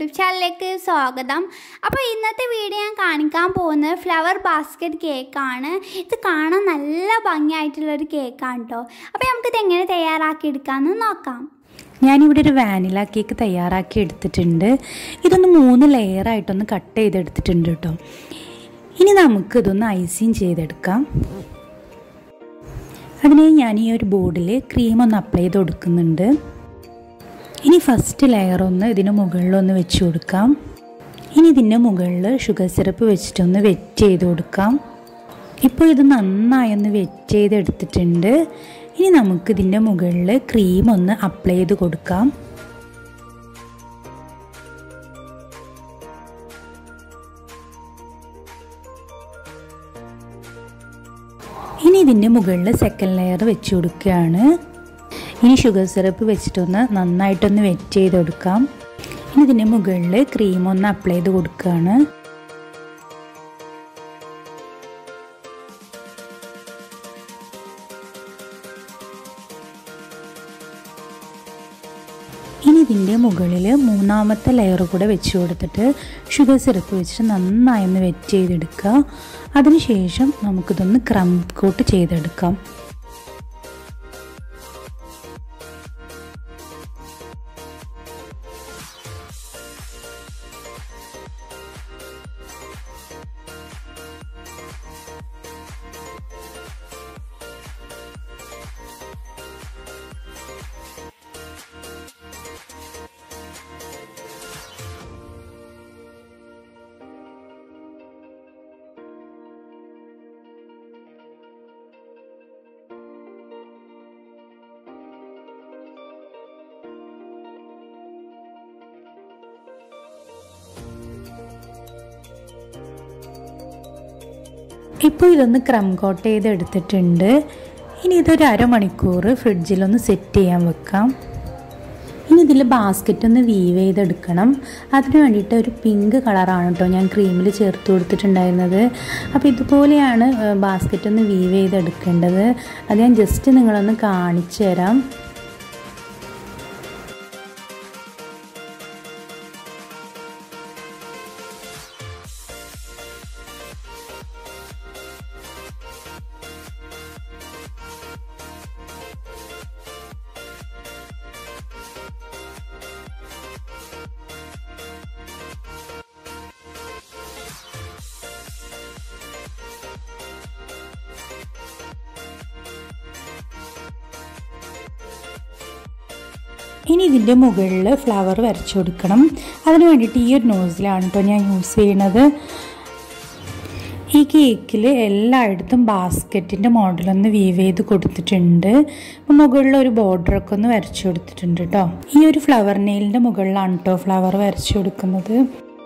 YouTube ചാനലിലേക്ക് സ്വാഗതം അപ്പോൾ ഇന്നത്തെ വീഡിയോ ഞാൻ കാണിക്കാൻ പോകുന്നത് ഫ്ലവർ ബാസ്ക്കറ്റ് കേക്കാണ് ഇത് കാണാൻ നല്ല ഭംഗിയായിട്ടുള്ളൊരു കേക്കാണ് കേട്ടോ അപ്പോൾ നമുക്കിത് എങ്ങനെ തയ്യാറാക്കി എടുക്കാമെന്ന് നോക്കാം ഞാനിവിടെ ഒരു വാനില കേക്ക് തയ്യാറാക്കി എടുത്തിട്ടുണ്ട് ഇതൊന്ന് മൂന്ന് ലെയറായിട്ടൊന്ന് കട്ട് ചെയ്തെടുത്തിട്ടുണ്ട് കേട്ടോ ഇനി നമുക്ക് ഇതൊന്ന് ഐസിങ് ചെയ്തെടുക്കാം അതിന് ഞാൻ ഈ ഒരു ബോർഡിൽ ക്രീം ഒന്ന് അപ്ലൈ ചെയ്ത് കൊടുക്കുന്നുണ്ട് ഇനി ഫസ്റ്റ് ലെയർ ഒന്ന് ഇതിന് മുകളിലൊന്ന് വെച്ച് കൊടുക്കാം ഇനി ഇതിൻ്റെ മുകളിൽ ഷുഗർ സിറപ്പ് വെച്ചിട്ടൊന്ന് വെറ്റ് ചെയ്ത് കൊടുക്കാം ഇപ്പോൾ ഇത് നന്നായി ഒന്ന് വെറ്റ് ചെയ്തെടുത്തിട്ടുണ്ട് ഇനി നമുക്ക് ഇതിൻ്റെ മുകളിൽ ക്രീം ഒന്ന് അപ്ലൈ ചെയ്ത് കൊടുക്കാം ഇനി ഇതിൻ്റെ മുകളിൽ സെക്കൻഡ് ലെയർ വെച്ച് കൊടുക്കുകയാണ് ഇനി ഷുഗർ സിറപ്പ് വെച്ചിട്ടൊന്ന് നന്നായിട്ടൊന്ന് വെറ്റ് ചെയ്ത് കൊടുക്കാം ഇനി ഇതിൻ്റെ മുകളിൽ ക്രീം ഒന്ന് അപ്ലൈ ചെയ്ത് കൊടുക്കുകയാണ് ഇനി ഇതിൻ്റെ മുകളിൽ മൂന്നാമത്തെ ലെയർ കൂടെ വെച്ച് കൊടുത്തിട്ട് ഷുഗർ സിറപ്പ് വെച്ചിട്ട് നന്നായി ഒന്ന് വെറ്റ് ചെയ്തെടുക്കുക അതിനുശേഷം നമുക്കിതൊന്ന് ക്രം കോട്ട് ചെയ്തെടുക്കാം ഇപ്പോൾ ഇതൊന്ന് ക്രം കോട്ട് ചെയ്ത് എടുത്തിട്ടുണ്ട് ഇനി ഇതൊരു അരമണിക്കൂർ ഫ്രിഡ്ജിലൊന്ന് സെറ്റ് ചെയ്യാൻ വെക്കാം ഇനി ഇതിൽ ബാസ്ക്കറ്റ് ഒന്ന് വീവ് ചെയ്തെടുക്കണം അതിന് വേണ്ടിയിട്ട് ഒരു പിങ്ക് കളറാണ് കേട്ടോ ഞാൻ ക്രീമിൽ ചേർത്ത് കൊടുത്തിട്ടുണ്ടായിരുന്നത് അപ്പോൾ ഇതുപോലെയാണ് ബാസ്ക്കറ്റ് ഒന്ന് വീവ് ചെയ്തെടുക്കേണ്ടത് അത് ഞാൻ ജസ്റ്റ് നിങ്ങളൊന്ന് കാണിച്ചു തരാം ഇനി ഇതിൻ്റെ മുകളിൽ ഫ്ലവർ വരച്ചു കൊടുക്കണം അതിന് വേണ്ടിയിട്ട് ഈ ഒരു നോസിലാണ് കേട്ടോ ഞാൻ യൂസ് ചെയ്യണത് ഈ കേക്കിൽ എല്ലായിടത്തും ബാസ്ക്കറ്റിൻ്റെ മോഡലൊന്ന് വീവ് ചെയ്ത് കൊടുത്തിട്ടുണ്ട് മുകളിൽ ഒരു ബോർഡറൊക്കെ ഒന്ന് വരച്ചു കൊടുത്തിട്ടുണ്ട് കേട്ടോ ഈ ഒരു ഫ്ലവർ നെയിലിൻ്റെ മുകളിലാണ് കേട്ടോ ഫ്ലവർ വരച്ചു കൊടുക്കുന്നത്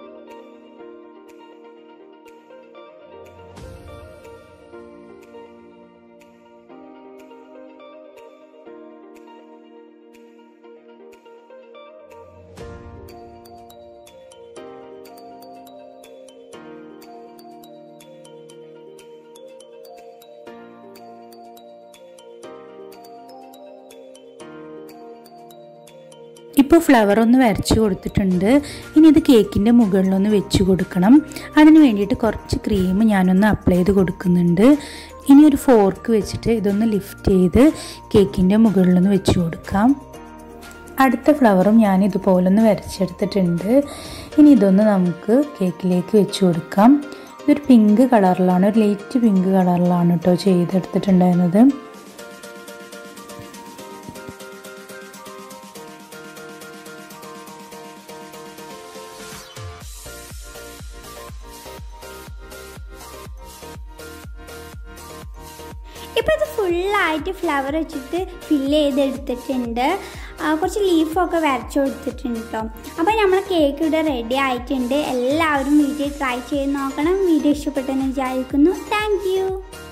ഇപ്പോൾ ഫ്ലവർ ഒന്ന് വരച്ച് കൊടുത്തിട്ടുണ്ട് ഇനി ഇത് കേക്കിൻ്റെ മുകളിലൊന്ന് വെച്ച് കൊടുക്കണം അതിന് വേണ്ടിയിട്ട് കുറച്ച് ക്രീം ഞാനൊന്ന് അപ്ലൈ ചെയ്ത് കൊടുക്കുന്നുണ്ട് ഇനി ഒരു ഫോർക്ക് വെച്ചിട്ട് ഇതൊന്ന് ലിഫ്റ്റ് ചെയ്ത് കേക്കിൻ്റെ മുകളിലൊന്ന് വെച്ച് കൊടുക്കാം അടുത്ത ഫ്ലവറും ഞാൻ ഇതുപോലൊന്ന് വരച്ചെടുത്തിട്ടുണ്ട് ഇനി ഇതൊന്ന് നമുക്ക് കേക്കിലേക്ക് വെച്ച് കൊടുക്കാം ഇതൊരു പിങ്ക് കളറിലാണ് ഒരു ലൈറ്റ് പിങ്ക് കളറിലാണ് കേട്ടോ ചെയ്തെടുത്തിട്ടുണ്ടായിരുന്നത് ഇപ്പോൾ ഇത് ഫുള്ളായിട്ട് ഫ്ലവർ വെച്ചിട്ട് ഫില്ല് ചെയ്തെടുത്തിട്ടുണ്ട് കുറച്ച് ലീഫൊക്കെ വരച്ചു കൊടുത്തിട്ടുണ്ട് കേട്ടോ അപ്പോൾ നമ്മൾ കേക്ക് ഇവിടെ റെഡി ആയിട്ടുണ്ട് എല്ലാവരും വീട്ടിൽ ട്രൈ ചെയ്ത് നോക്കണം വീഡിയോ ഇഷ്ടപ്പെട്ടെന്ന് വിചാരിക്കുന്നു താങ്ക്